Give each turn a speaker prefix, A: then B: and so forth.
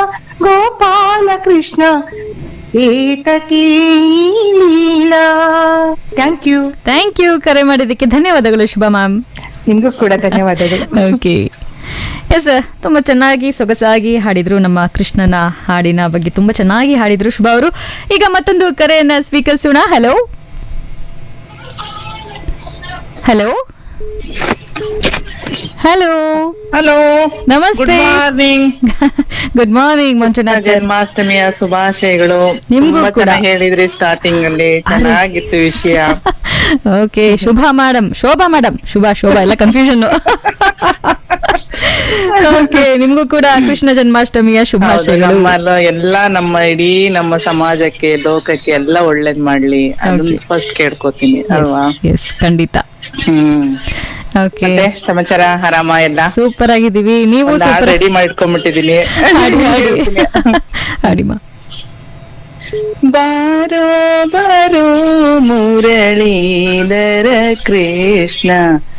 A: ಗೋಪಾಲ ಕೃಷ್ಣ ಏತಕೀ ಲೀಲಾ thank you
B: thank you ಕರೆ ಮಾಡಿದ್ದಕ್ಕೆ ಧನ್ಯವಾದಗಳು ಶುಭ ಮ್ಯಾಮ್
A: ನಿಮ್ಗೂ ಕೂಡ ಧನ್ಯವಾದಗಳು
B: ಓಕೆ ಎಸ್ ತುಂಬ ಚೆನ್ನಾಗಿ ಸೊಗಸಾಗಿ ಹಾಡಿದ್ರು ನಮ್ಮ ಕೃಷ್ಣನ ಹಾಡಿನ ಬಗ್ಗೆ ತುಂಬ ಚೆನ್ನಾಗಿ ಹಾಡಿದ್ರು ಶುಭ ಅವರು ಈಗ ಮತ್ತೊಂದು ಕರೆಯನ್ನ ಸ್ವೀಕರಿಸೋಣ ಹಲೋ ಹಲೋ ಹಲೋ
C: ಹಲೋ
B: ನಮಸ್ತೆ
C: morning
B: good morning Manjunath sir
C: ಜನ್ಮಾಷ್ಟಮಿಯ ಶುಭಾಶಯಗಳು
B: ನಿಮ್ಗೂ
C: ತುಂಬಾ
B: ಕೂಡ.
C: ಚೆನ್ನಾಗ್ ಹೇಳಿದ್ರಿ ಸ್ಟಾರ್ಟಿಂಗ್ ಅಲ್ಲಿ ಚೆನ್ನಾಗಿತ್ತು ವಿಷಯ
B: okay Shubha madam Shobha madam Shubha Shobha ಎಲ್ಲ ಕನ್ಫ್ಯೂಷನ್ ಓಕೆ ನಿಮ್ಗೂ ಕೂಡ ಕೃಷ್ಣ ಜನ್ಮಾಷ್ಟಮಿಯ
C: ಹೌದು,
B: ಶುಭಾಶಯಗಳು
C: ನಮ್ಮಲ್ಲ ಎಲ್ಲಾ ನಮ್ಮ ಇಡೀ ನಮ್ಮ ಸಮಾಜಕ್ಕೆ ಲೋಕಕ್ಕೆ ಎಲ್ಲ ಒಳ್ಳೇದ್ ಮಾಡ್ಲಿ ಅದನ್ನ
B: Okay.
C: ಫಸ್ಟ್ ಕೇಳ್ಕೊತೀನಿ ಅಲ್ವಾ
B: ಎಸ್ ಖಂಡಿತ
C: ಹ್ಮ್
B: ಓಕೆ
C: ಮತ್ತೆ ಸಮಾಚಾರ ಆರಾಮ ಎಲ್ಲ
B: ಸೂಪರ್ ಆಗಿದ್ದೀವಿ ನೀವು ಸೂಪರ್
C: ರೆಡಿ ಮಾಡ್ಕೊಂಡ್ಬಿಟ್ಟಿದೀನಿ
B: ಹಾಡಿ ಹಾಡಿ ಹಾಡಿಮಾ
C: ಬಾರೋ ಬಾರೋ ಮುರಳೀಧರ ಕೃಷ್ಣ